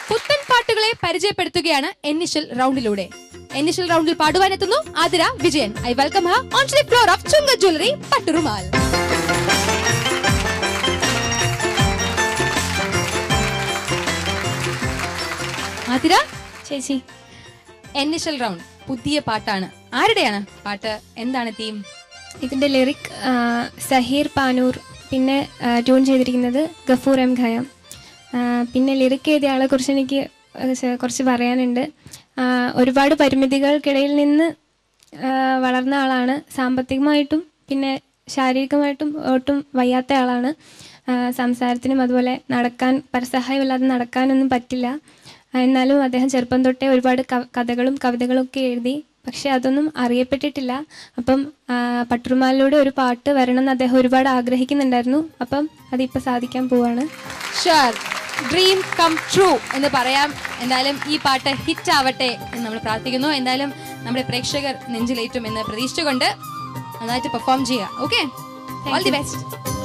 പുത്തൻ പാട്ടുകളെ പരിചയപ്പെടുത്തുകയാണ് എന്നിഷ്യൽ റൗണ്ടിലൂടെ എന്നിഷ്യൽ റൗണ്ടിൽ പാടുവാനെത്തുന്നു Athira Vijayan I welcome her on the floor of ചുങ്ക ജ്വല്ലറി പട്ടുറുമാൽ ആതിര ചേച്ചി എന്നിഷ്യൽ റൗണ്ട് പുതിയ പാട്ടാണ് ആരുടെയാണ് പാട്ട് എന്താണ് തീം ഇതിൻ്റെ ലിറിക് സഹീർ പാനൂർ പിന്നെ ആ, ട്യൂൺ ചെയ്തിരിക്കുന്നത് ഗഫൂർ എം ഖയാം ആ, പിന്നെ ലിറിക് എഴുതിയ ആളെ കുറിച്ച് എനിക്ക് ചെ- കുറച്ച് പറയാനുണ്ട് ആ, ഒരുപാട് പരിമിതികൾക്കിടയിൽ നിന്ന് ആ, വളർന്ന ആളാണ് സാമ്പത്തികമായിട്ടും പിന്നെ ശാരീരികമായിട്ടും ഒട്ടും വയ്യാത്ത ആളാണ് ആ, സംസാരത്തിനും അതുപോലെ നടക്കാൻ പരസഹായമില്ലാതെ നടക്കാനൊന്നും പറ്റില്ല ആ, എന്നാലും അദ്ദേഹം ചെറുപ്പം തൊട്ടേ ഒരുപാട് കവ- കഥകളും കവിതകളും ഒക്കെ എഴുതി പക്ഷെ അതൊന്നും അറിയപ്പെട്ടിട്ടില്ല അപ്പം ആ, പട്ടുറുമാലിലൂടെ ഒരു പാട്ട് വരണം എന്ന് അദ്ദേഹം ഒരുപാട് ആഗ്രഹിക്കുന്നുണ്ടായിരുന്നു അപ്പം അതിപ്പോൾ സാധിക്കാൻ പോവാണ് ഷുവർ ഡ്രീം കം ട്രൂ എന്ന് പറയാം എന്തായാലും ഈ പാട്ട് ഹിറ്റ് ആവട്ടെ എന്ന് നമ്മൾ പ്രാർത്ഥിക്കുന്നു എന്തായാലും നമ്മുടെ പ്രേക്ഷകർ നെഞ്ചിലേറ്റും എന്ന് പ്രതീക്ഷിച്ചുകൊണ്ട് നന്നായിട്ട് പെർഫോം ചെയ്യുക ഓക്കെ ഓൾ ദി ബെസ്റ്റ്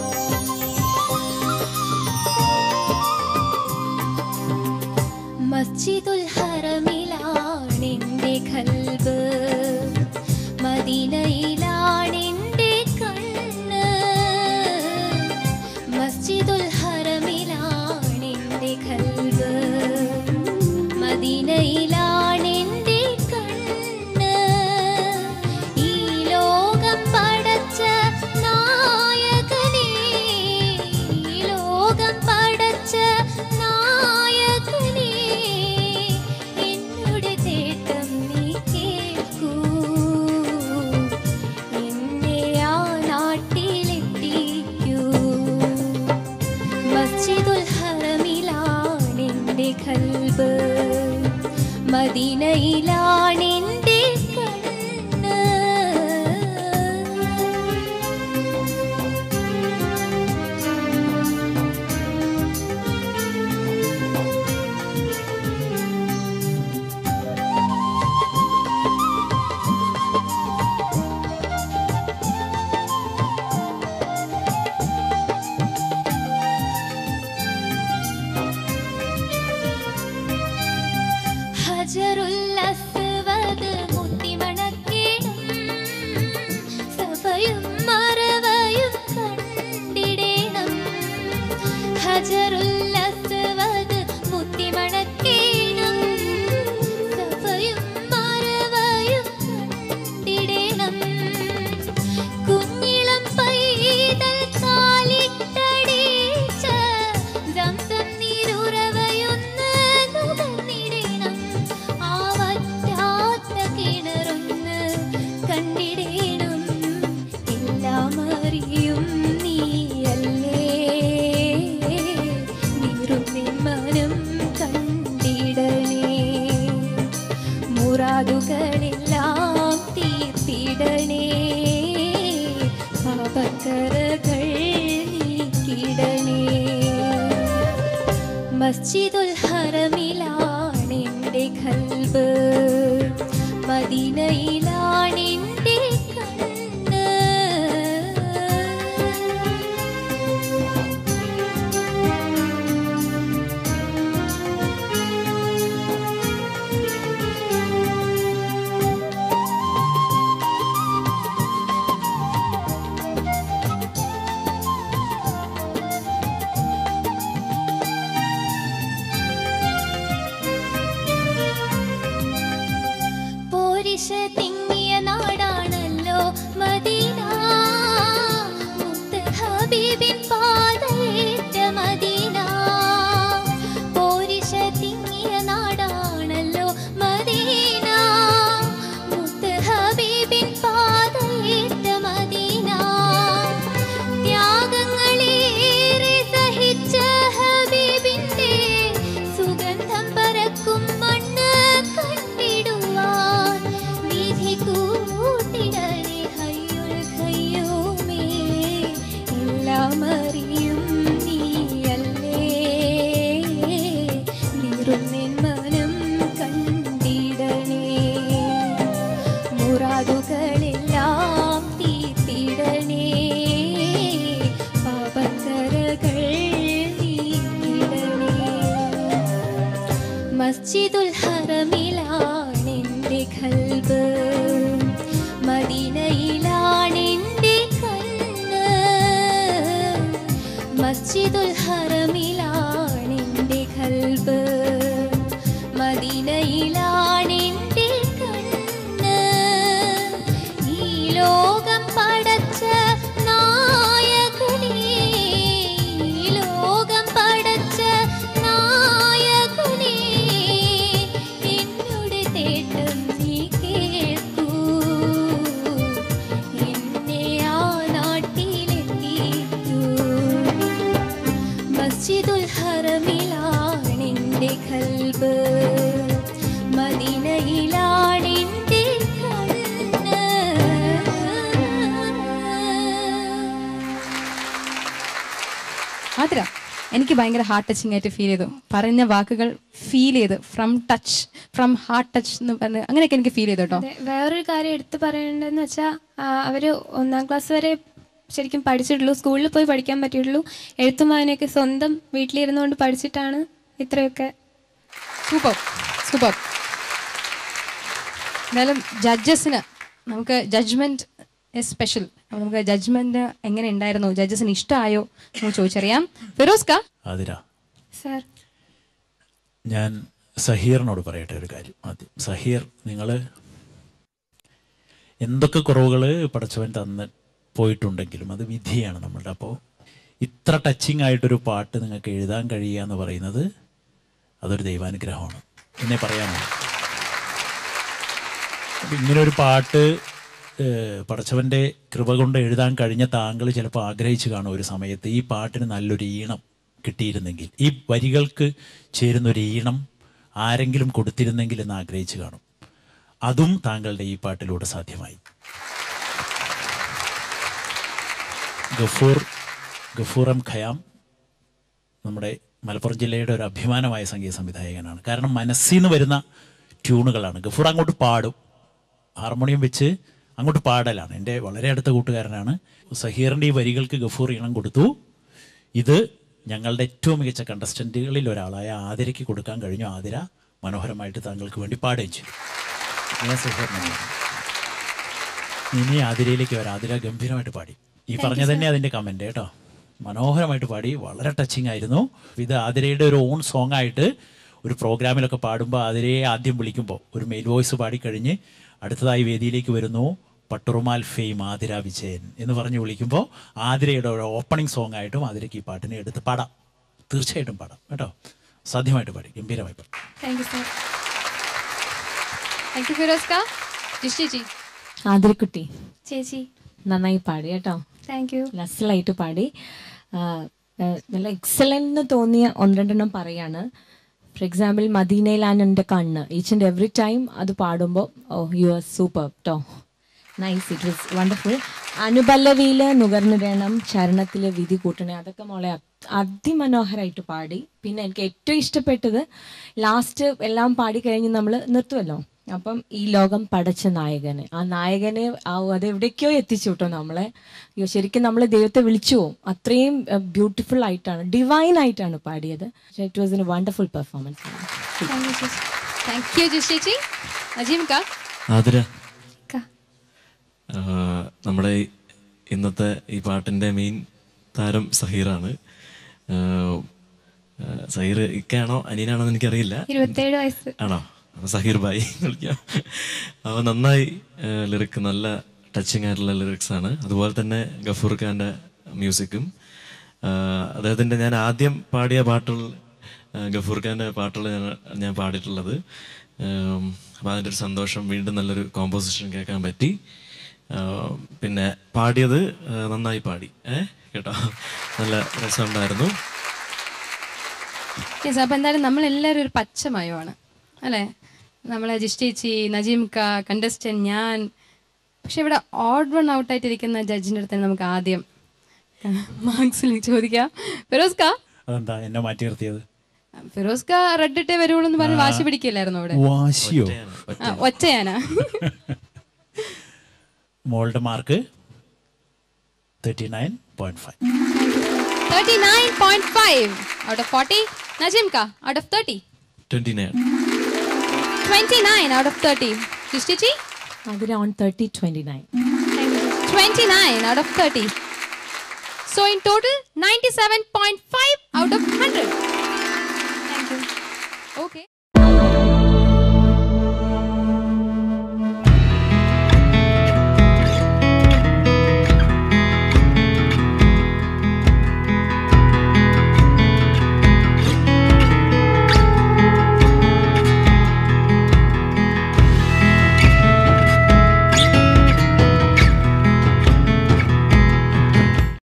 മസ്ജിദുൽ ഹറമിലാണെൻ്റെ ഖൽബ് മദീനയിലാണെൻ്റെ കണ്ണ് മസ്ജിദുൽ ഹറമിലാണെൻ്റെ ഖൽബ് മദീനയിലാണെൻ്റെ കണ്ണ് ഈ ലോകം പടച്ച നായകനേ ഈ ലോകം പടച്ച നായകനേ എന്നുടെ തേട്ടം നീ കേൾക്കൂ എന്നെ ആ നാട്ടിലെത്തിക്കൂ മസ്ജിദുൽ ഹറമിലാണെൻ്റെ ഖൽബ് മദീനയിലാണെൻ്റെ കണ്ണ് ഹജറുൽ അസ്വദ് മുത്തിമണക്കേണം സഭയും മറവയും കണ്ടിടേണം ഹജറുൽ അസ്വദ് മുത്തിമണക്കേണം സഭയും മറവയും കണ്ടിടേണം കുഞ്ഞിളം പൈതൽ കാലിട്ടടിച്ച സംസം നീരുറവയൊന്ന് നുകർന്നിടേണം ആ വറ്റാത്ത കിണറൊന്ന് കണ്ടിടേണം എല്ലാം അറിയും നീയല്ലേ നീറുന്നിൻ മനം കണ്ടിടണേ മുറാദുകളെല്ലാം തീർത്തിടണേ പാപക്കറകൾ നീക്കിടണേ മസ്ജിദുൽ ഹറമിലാണെൻ്റെ ഖൽബ് മദീനയിലാണെൻ്റെ കണ്ണ് പോരിശ തിങ്ങിയ നാടാ മസ്ജിദുൽ ഹറമിലാണെൻ്റെ ഖൽബ് മദീനയിലാണെൻ്റെ കണ്ണ് മസ്ജിദുൽ ഹറമിലാണെൻ്റെ ഖൽബ് മദീനയിലാണെൻ്റെ കണ്ണ് ഈ ലോകം പടച്ച നായകനേ ഈ ലോകം പടച്ച നായകനേ എന്നോട് തേട്ടം നീ കേൾക്കൂ എന്നെ ആ നാട്ടിലെത്തിക്കൂ മസ്ജിദുൽ ഹറമിലാണെൻ്റെ ഖൽബ് മദീനയിലാണെൻ്റെ കണ്ണ് ആതിര എനിക്ക് ഭയങ്കര ഹാർട്ട് ടച്ചിങ് ആയിട്ട് ഫീൽ ചെയ്തു പറഞ്ഞ വാക്കുകൾ ഫീൽ ചെയ്ത് from touch from heart touch എന്ന് പറഞ്ഞ് അങ്ങനെയൊക്കെ എനിക്ക് ഫീൽ ചെയ്തു കേട്ടോ അതെ വേറൊരു കാര്യം എടുത്തു പറയേണ്ടതെന്ന് വെച്ചാൽ അവർ ഒന്നാം ക്ലാസ് വരെ ശരിക്കും പഠിച്ചിട്ടുള്ളൂ സ്കൂളിൽ പോയി പഠിക്കാൻ പറ്റിയിട്ടുള്ളൂ എഴുത്തും വായനയൊക്കെ സ്വന്തം വീട്ടിലിരുന്നുകൊണ്ട് പഠിച്ചിട്ടാണ് ഇത്രയൊക്കെ സൂപ്പർ സൂപ്പർ എന്തായാലും ജഡ്ജസിന് നമുക്ക് ജഡ്ജ്മെന്റ് സ്പെഷ്യൽ അപ്പോൾ നമുക്ക് ജഡ്ജ്മെന്റ് എങ്ങനെ ഉണ്ടായിരുന്നു ജഡ്ജസിന് ഇഷ്ടമായോ നമുക്ക് ചോദിച്ചറിയാം ഫിറോസ്ക ആതിര സാർ ഞാൻ സഹീറിനോട് പറയട്ടെ ഒരു കാര്യം ആദ്യം സഹീർ നിങ്ങൾ എന്തൊക്കെ കുറവുകൾ പടച്ചവൻ തന്ന് പോയിട്ടുണ്ടെങ്കിലും അത് വിധിയാണ് നമ്മളുടെ അപ്പോൾ ഇത്ര ടച്ചിങ് ആയിട്ടൊരു പാട്ട് നിങ്ങൾക്ക് എഴുതാൻ കഴിയുക എന്ന് പറയുന്നത് അതൊരു ദൈവാനുഗ്രഹമാണ് എന്നെ പറയാനുള്ളൂ അപ്പം ഇങ്ങനെ ഒരു പാട്ട് ഏഹ്, പടച്ചവൻ്റെ കൃപ കൊണ്ട് എഴുതാൻ കഴിഞ്ഞ താങ്കൾ ചിലപ്പോൾ ആഗ്രഹിച്ചു കാണും ഒരു സമയത്ത് ഈ പാട്ടിന് നല്ലൊരു ഈണം കിട്ടിയിരുന്നെങ്കിൽ ഈ വരികൾക്ക് ചേരുന്നൊരു ഈണം ആരെങ്കിലും കൊടുത്തിരുന്നെങ്കിൽ എന്ന് ആഗ്രഹിച്ചു കാണും അതും താങ്കളുടെ ഈ പാട്ടിലൂടെ സാധ്യമായി ഗഫൂർ ഗഫൂർ എം ഖയാം നമ്മുടെ മലപ്പുറം ജില്ലയുടെ ഒരു അഭിമാനമായ സംഗീത സംവിധായകനാണ് കാരണം മനസ്സിൽ നിന്ന് വരുന്ന ട്യൂണുകളാണ് ഗഫൂർ അങ്ങോട്ട് പാടും ഹാർമോണിയം വെച്ച് അങ്ങോട്ട് പാടലാണ് എൻ്റെ വളരെ അടുത്ത കൂട്ടുകാരനാണ് സഹീറിൻ്റെ ഈ വരികൾക്ക് ഗഫൂർ ഈണം കൊടുത്തു ഇത് ഞങ്ങളുടെ ഏറ്റവും മികച്ച കണ്ടസ്റ്റൻറ്റുകളിൽ ഒരാളായ ആതിരയ്ക്ക് കൊടുക്കാൻ കഴിഞ്ഞു ആതിര മനോഹരമായിട്ട് താങ്കൾക്ക് വേണ്ടി പാടുകയും ചെയ്തു ഞാൻ സഹീറിനെ ഇനി ആതിരയിലേക്ക് വരാം ആതിര ഗംഭീരമായിട്ട് പാടി ഈ പറഞ്ഞ തന്നെ അതിന്റെ കമന്റ് കേട്ടോ മനോഹരമായിട്ട് പാടി വളരെ ടച്ചിങ് ആയിരുന്നു ഇത് ആതിരയുടെ ഒരു ഓൺ സോങ് ആയിട്ട് ഒരു പ്രോഗ്രാമിലൊക്കെ പാടുമ്പോൾ ആതിരയെ ആദ്യം വിളിക്കുമ്പോൾ ഒരു മെയിൽ വോയിസ് പാടിക്കഴിഞ്ഞ് അടുത്തതായി വേദിയിലേക്ക് വരുന്നു പട്ടുറുമാൽ ഫെയിം ആതിര വിജയൻ എന്ന് പറഞ്ഞ് വിളിക്കുമ്പോൾ ആതിരയുടെ ഒരു ഓപ്പണിംഗ് സോങ് ആയിട്ടും ആതിരയ്ക്ക് ഈ പാട്ടിനെ എടുത്ത് പാടാം തീർച്ചയായിട്ടും പാടാം കേട്ടോ സാധ്യമായിട്ട് പാടി ഗംഭീരമായി പാടി thank you sir thank you ഫിറോസ്ക ജിഷ്ടിജി ആതിരക്കുട്ടി ചേച്ചി നന്നായി പാടി കേട്ടോ താങ്ക് യു ലസ്സിലായിട്ട് പാടി ആ, ആ, നല്ല എക്സലൻ്റ് എന്ന് തോന്നിയ ഒന്ന് രണ്ടെണ്ണം പറയാണ് ഫോർ എക്സാമ്പിൾ മദീനയിലാണ് എൻ്റെ കണ്ണ് ഈച്ച് ആൻഡ് എവറി ടൈം അത് പാടുമ്പോൾ ഓ യു ആർ സൂപ്പർ ട്ടോ നൈസ് ഇറ്റ് വാസ് വണ്ടർഫുൾ അനുപല്ലവിയിൽ നുകർന്നിടണം ചരണത്തിൽ വിധി കൂട്ടണേ അതൊക്കെ മോളെ അത്- അതിമനോഹരമായിട്ട് പാടി പിന്നെ എനിക്ക് ഏറ്റവും ഇഷ്ടപ്പെട്ടത് ലാസ്റ്റ് എല്ലാം പാടി കഴിഞ്ഞ് നമ്മൾ നിർത്തുമല്ലോ അപ്പം ഈ ലോകം പടച്ച നായകന് ആ നായകനെ ആ അത് എവിടേക്കോ എത്തിച്ചു കേട്ടോ നമ്മളെ അയ്യോ ശരിക്കും നമ്മൾ ദൈവത്തെ വിളിച്ചു പോകും അത്രയും ബ്യൂട്ടിഫുൾ ആയിട്ടാണ് ഡിവൈൻ ആയിട്ടാണ് പാടിയത് it was a wonderful performance thank you ചേച്ചി താങ്ക് യു ജിഷ്ടിജി നജീം കാ ആതിര ക ആ, നമ്മുടെ ഈ ഇന്നത്തെ ഈ പാട്ടിന്റെ മെയിൻ താരം സഹീറാണ് ആ, ആ, സഹീർ ഇക്കയാണോ അനിയനാണോ എന്ന് എനിക്കറിയില്ല ഇരുപത്തേഴ് വയസ്സ് ആണോ അപ്പൊ സഹീർ ബായി വിളിക്കാം അവ നന്നായി ലിറിക് നല്ല ടച്ചിങ് ആയിട്ടുള്ള ലിറിക്സ് ആണ് അതുപോലെ തന്നെ ഗഫൂർ ഖാന്റെ മ്യൂസിക്കും ആ, അദ്ദേഹത്തിന്റെ ഞാൻ ആദ്യം പാടിയ പാട്ടുകൾ ആ, ഗഫൂർ ഖാന്റെ പാട്ടുകൾ ഞാൻ ഞാൻ പാടിയിട്ടുള്ളത് ഉം, അപ്പൊ അതിന്റെ ഒരു സന്തോഷം വീണ്ടും നല്ലൊരു കോമ്പോസിഷൻ കേൾക്കാൻ പറ്റി ആ, പിന്നെ പാടിയത് ആ, നന്നായി പാടി ഏ കേട്ടോ നല്ല രസമുണ്ടായിരുന്നു യെസ് അപ്പൊ എന്തായാലും നമ്മൾ എല്ലാവരും ഒരു പച്ചമയമാണ് അല്ലേ നമ്മളെ ജിഷ്ടിച്ചി നജീം ക കണ്ടസ്റ്റൻ ഞാൻ പക്ഷെ ഇവിടെ ഓഡ് വൺ ഔട്ട് ആയിട്ടിരിക്കുന്ന ജഡ്ജിന്റെ അടുത്ത് നമുക്ക് ആദ്യം മാർക്സിൽ ചോദിക്കാം ഫിറോസ് കാ അതെന്താ എന്നെ മാറ്റി നിർത്തിയത് ഫിറോസ് കാ റെഡ് ഇട്ടേ വരുവുള്ളൂ എന്ന് പറഞ്ഞ് വാശി പിടിക്കില്ലായിരുന്നു അവിടെ വാശിയോ ആ, ഒറ്റയാനാ മോളുടെ mark thirty nine point five thirty nine point five out of forty Najeem കാ out of thirty twenty nine 29 out of 30. Shrishti അതിന് on thirty twenty nine 29 out of 30. So in total, 97.5 out of 100. Okay.